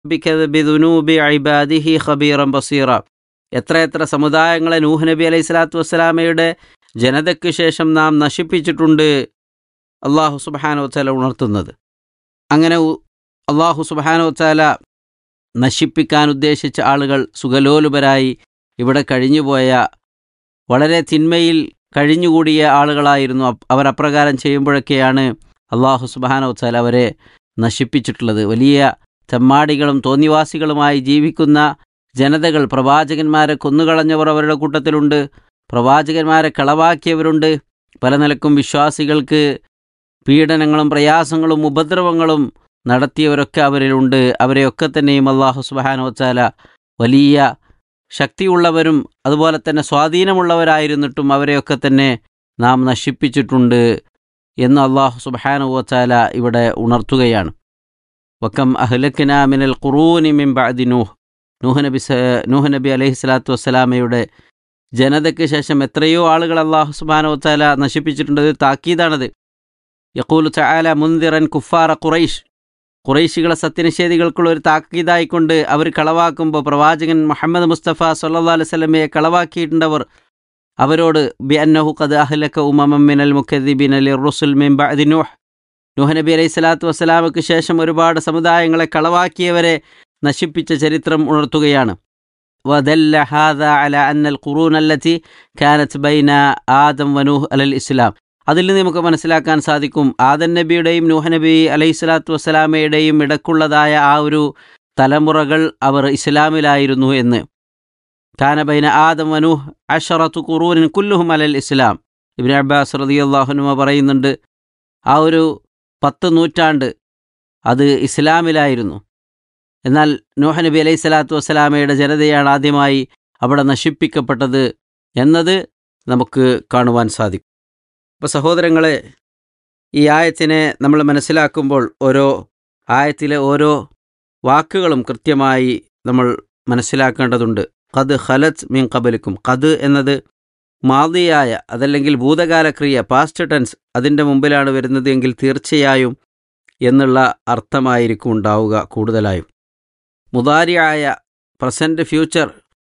ബിദുനൂബി ഇബാദിഹി ഖബീറം ബസീറ എത്രയെത്ര സമുദായങ്ങളെ നൂഹ് നബി അലൈഹി സ്വലാത്തു വസ്സലാമയുടെ ജനതയ്ക്ക് ശേഷം നാം നശിപ്പിച്ചിട്ടുണ്ട് അള്ളാഹു സുബാനോ ചാല ഉണർത്തുന്നത് അങ്ങനെ ഉ- അള്ളാഹു സുബാനോ ചാല നശിപ്പിക്കാൻ ഉദ്ദേശിച്ച ആളുകൾ സുഖലോലുപരായി ഇവിടെ കഴിഞ്ഞുപോയ വളരെ തിന്മയിൽ കഴിഞ്ഞുകൂടിയ ആളുകളായിരുന്നു അപ്- അവർ അപ്രകാരം ചെയ്യുമ്പോഴൊക്കെയാണ് അള്ളാഹു സുബാനോ ചാല അവരെ നശിപ്പിച്ചിട്ടുള്ളത് വലിയ തെമ്മാടികളും തോന്നിവാസികളുമായി ജീവിക്കുന്ന ജനതകൾ പ്രവാചകന്മാരെ കൊന്നുകളഞ്ഞവർ അവരുടെ കൂട്ടത്തിലുണ്ട് പ്രവാചകന്മാരെ കളവാക്കിയവരുണ്ട് പല നിലക്കും വിശ്വാസികൾക്ക് പീഡനങ്ങളും പ്രയാസങ്ങളും ഉപദ്രവങ്ങളും നടത്തിയവരൊക്കെ അവരിലുണ്ട് അവരെയൊക്കെ തന്നെയും അള്ളാഹു സുബാനോച്ചാല വലിയ ശക്തിയുള്ളവരും അതുപോലെ തന്നെ സ്വാധീനമുള്ളവരായിരുന്നിട്ടും അവരെയൊക്കെ തന്നെ നാം നശിപ്പിച്ചിട്ടുണ്ട് എന്ന് അള്ളാഹു സുബാനുവച്ചാല ഇവിടെ ഉണർത്തുകയാണ് വക്കം അഹ്ലക്കിന മിനൽ ഖുറൂനി മിൻ ബഅദി നൂഹ് നൂഹ് നബി സ- നൂഹ് നബി അലൈഹി സ്വലാത്തു വസ്സലാമയുടെ ജനതയ്ക്ക് ശേഷം എത്രയോ ആളുകൾ അള്ളാഹു സുബാനുവച്ചാല നശിപ്പിച്ചിട്ടുണ്ട് ഇത് താക്കീതാണത് യക്കൂലു ചായാല മുന്തിറൻ കുഫാറ ഖുറൈഷ് ഖുറൈശികളെ സത്യനിഷേധികൾക്കുള്ള ഒരു താക്കീതായിക്കൊണ്ട് അവർ കളവാക്കുമ്പോൾ പ്രവാചകൻ മുഹമ്മദ് മുസ്തഫ സല്ലാ അലൈഹി സ്വലമയെ കളവാക്കിയിട്ടുണ്ടവർ അവരോട് ബി അന്നഹു ഖദ് അഹ്ലക ഉമമം മിനൽ മുഖദ്ദിബിൻ അലി റുസുൽ മിൻ ബഅദി നൂഹ് നൂഹ് നബി അലൈഹി സ്വലാത്തു വസ്സലാമക്ക് ശേഷം ഒരുപാട് സമുദായങ്ങളെ കളവാക്കിയവരെ നശിപ്പിച്ച ചരിത്രം ഉണർത്തുകയാണ് ودل هذا على أن القرون التي كانت بين آدم ونوح على الإسلام അതിൽ നിന്ന് നമുക്ക് മനസ്സിലാക്കാൻ സാധിക്കും ആദൻ നബിയുടെയും നൂഹ് നബി അലൈഹി സ്വലാത്തു വസ്സലാമയുടെയും ഇടക്കുള്ളതായ ആ ഒരു തലമുറകൾ അവർ ഇസ്ലാമിലായിരുന്നു എന്ന് കാനബൈന ആദം വനൂഹ് അഷറത്തു ഖുറൂനിൻ കുല്ലുഹും അലൽ ഇസ്ലാം ഇബ്നു അബ്ബാസ് റളിയല്ലാഹുനുമ പറയുന്നുണ്ട് ആ ഒരു പത്ത് നൂറ്റാണ്ട് അത് ഇസ്ലാമിലായിരുന്നു എന്നാൽ നൂഹ് നബി അലൈഹി സ്വലാത്തു വസ്സലാമയുടെ ജനതയാണ് ആദ്യമായി അവിടെ നശിപ്പിക്കപ്പെട്ടത് എന്നത് നമുക്ക് കാണുവാൻ സാധിക്കും അപ്പോൾ സഹോദരങ്ങളെ ഈ ആയത്തിനെ നമ്മൾ മനസ്സിലാക്കുമ്പോൾ ഓരോ ആയത്തിലെ ഓരോ വാക്കുകളും കൃത്യമായി നമ്മൾ മനസ്സിലാക്കേണ്ടതുണ്ട് കത് ഖലത്ത് മീൻ കബലിക്കും കത് എന്നത് മാതിയായ അതല്ലെങ്കിൽ ഭൂതകാല ക്രിയ പാസ്റ്റ് ടെൻസ് അതിൻ്റെ മുമ്പിലാണ് വരുന്നത് എങ്കിൽ തീർച്ചയായും എന്നുള്ള അർത്ഥമായിരിക്കും ഉണ്ടാവുക കൂടുതലായും മുതാരിയായ പ്രസൻറ്റ് ഫ്യൂച്ചർ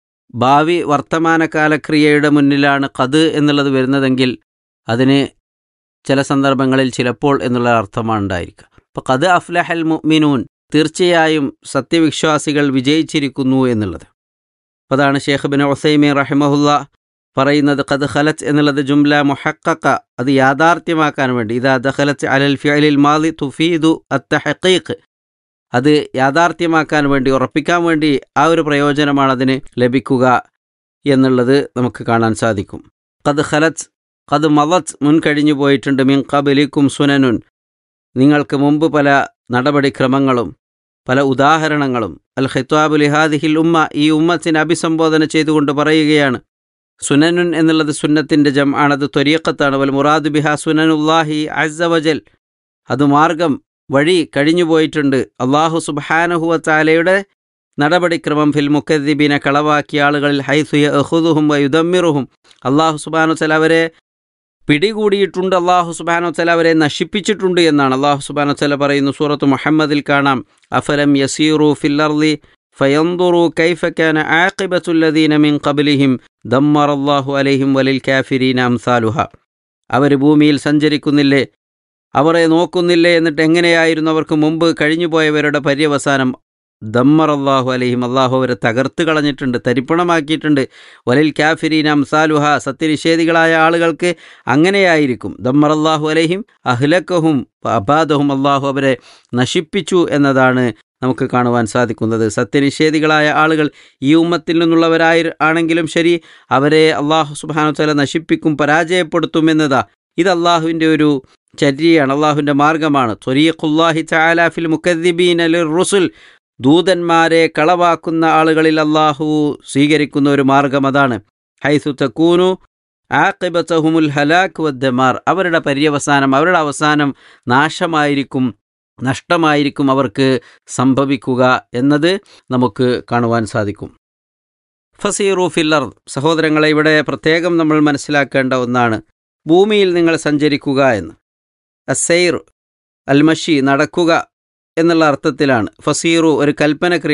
ഭാവി വർത്തമാനകാല ക്രിയയുടെ മുന്നിലാണ് കത് എന്നുള്ളത് വരുന്നതെങ്കിൽ അതിന് ചില സന്ദർഭങ്ങളിൽ ചിലപ്പോൾ എന്നുള്ള അർത്ഥമാണ് ഉണ്ടായിരിക്കുക അപ്പോൾ കത് അഫ്ലഹൽ മുഅ്മിനൂൻ തീർച്ചയായും സത്യവിശ്വാസികൾ വിജയിച്ചിരിക്കുന്നു എന്നുള്ളത് അപ്പോൾ അതാണ് ഷേഖ് ബിൻ ഒസൈമി റഹിമഹുല്ല പറയുന്നത് കത് ഖലത്ത് എന്നുള്ളത് ജുംല മുഹക്കക്ക അത് യാഥാർത്ഥ്യമാക്കാൻ വേണ്ടി ഇതാ ദഖലത്ത് അലൽ ഫിഅലിൽ മാലി തുഫീദു അത്തഹഖീഖ് അത് യാഥാർത്ഥ്യമാക്കാൻ വേണ്ടി ഉറപ്പിക്കാൻ വേണ്ടി ആ ഒരു പ്രയോജനമാണ് അതിന് ലഭിക്കുക എന്നുള്ളത് നമുക്ക് കാണാൻ സാധിക്കും കത് ഖലത്ത് കത് മലത്ത് മുൻകഴിഞ്ഞു പോയിട്ടുണ്ട് മിൻ കബലിക്കും സുനനുൻ നിങ്ങൾക്ക് മുമ്പ് പല നടപടിക്രമങ്ങളും പല ഉദാഹരണങ്ങളും അൽ ഖിത്വാബ് ലിഹാദിഹിൽ ഉമ്മ ഈ ഉമ്മത്തിനെ അഭിസംബോധന ചെയ്തുകൊണ്ട് പറയുകയാണ് സുനനുൻ എന്നുള്ളത് സുന്നത്തിൻ്റെ ജം ആണത് ത്വരീക്കത്താണ് വൽ മുറാദ് ബിഹ സുനനുല്ലാഹി അസവജൽ അത് മാർഗം വഴി കഴിഞ്ഞുപോയിട്ടുണ്ട് അള്ളാഹു സുബാനഹുവ താലയുടെ നടപടിക്രമം ഫിൽ മുക്കദ്ദിബിനെ കളവാക്കിയ ആളുകളിൽ ഹൈസുയ അഹുദുഹും വയുദമ്മിറുഹും അള്ളാഹു സുബാനു തല അവരെ പിടികൂടിയിട്ടുണ്ട് അള്ളാഹു സുബാനോ തല അവരെ നശിപ്പിച്ചിട്ടുണ്ട് എന്നാണ് അള്ളാഹു സുബാനോ തല പറയുന്നു സൂറത്ത് മുഹമ്മദിൽ കാണാം അഫലം യസീറു ഫില്ലർലി ഫയന്തുറു കൈഫക്കാന ആഖിബത്തുല്ലദീന മിൻ ഖബലിഹിം ദമ്മർ അള്ളാഹു അലൈഹിം വലിൽ കാഫിരീന അംസാലുഹ അവർ ഭൂമിയിൽ സഞ്ചരിക്കുന്നില്ലേ അവരെ നോക്കുന്നില്ലേ എന്നിട്ട് എങ്ങനെയായിരുന്നു അവർക്ക് മുമ്പ് കഴിഞ്ഞുപോയവരുടെ പര്യവസാനം ദമ്മർ അള്ളാഹു അലഹിം അള്ളാഹു അവരെ തകർത്ത് കളഞ്ഞിട്ടുണ്ട് തരിപ്പണമാക്കിയിട്ടുണ്ട് വലിൽ കാഫിരീൻ അംസാലുഹ സത്യനിഷേധികളായ ആളുകൾക്ക് അങ്ങനെയായിരിക്കും ദമ്മർ അള്ളാഹു അലഹിം അഹ്ലക്കഹും അബാദഹും അള്ളാഹു അവരെ നശിപ്പിച്ചു എന്നതാണ് നമുക്ക് കാണുവാൻ സാധിക്കുന്നത് സത്യനിഷേധികളായ ആളുകൾ ഈ ഉമ്മത്തിൽ നിന്നുള്ളവരായി ആണെങ്കിലും ശരി അവരെ അള്ളാഹു സുബാനു തല നശിപ്പിക്കും പരാജയപ്പെടുത്തും എന്നതാ ഇത് അള്ളാഹുവിൻ്റെ ഒരു ചര്യയാണ് അള്ളാഹുവിൻ്റെ മാർഗമാണ് ത്വരീഖുല്ലാഹി ചാലാഫിൽ മുക്കദ്ദിബീൻ അലി റുസുൽ ദൂതന്മാരെ കളവാക്കുന്ന ആളുകളിൽ അള്ളാഹു സ്വീകരിക്കുന്ന ഒരു മാർഗം അതാണ് ഹൈസു തക്കൂനു ആഖിബത്തഹുമുൽ ഹലാഖ് വദ്ദമാർ അവരുടെ പര്യവസാനം അവരുടെ അവസാനം നാശമായിരിക്കും നഷ്ടമായിരിക്കും അവർക്ക് സംഭവിക്കുക എന്നത് നമുക്ക് കാണുവാൻ സാധിക്കും ഫസീറു ഫില്ലർ സഹോദരങ്ങളെ ഇവിടെ പ്രത്യേകം നമ്മൾ മനസ്സിലാക്കേണ്ട ഒന്നാണ് ഭൂമിയിൽ നിങ്ങൾ സഞ്ചരിക്കുക എന്ന് അസൈർ അൽമഷി നടക്കുക എന്നുള്ള അർത്ഥത്തിലാണ് ഫസീറു ഒരു കൽപ്പന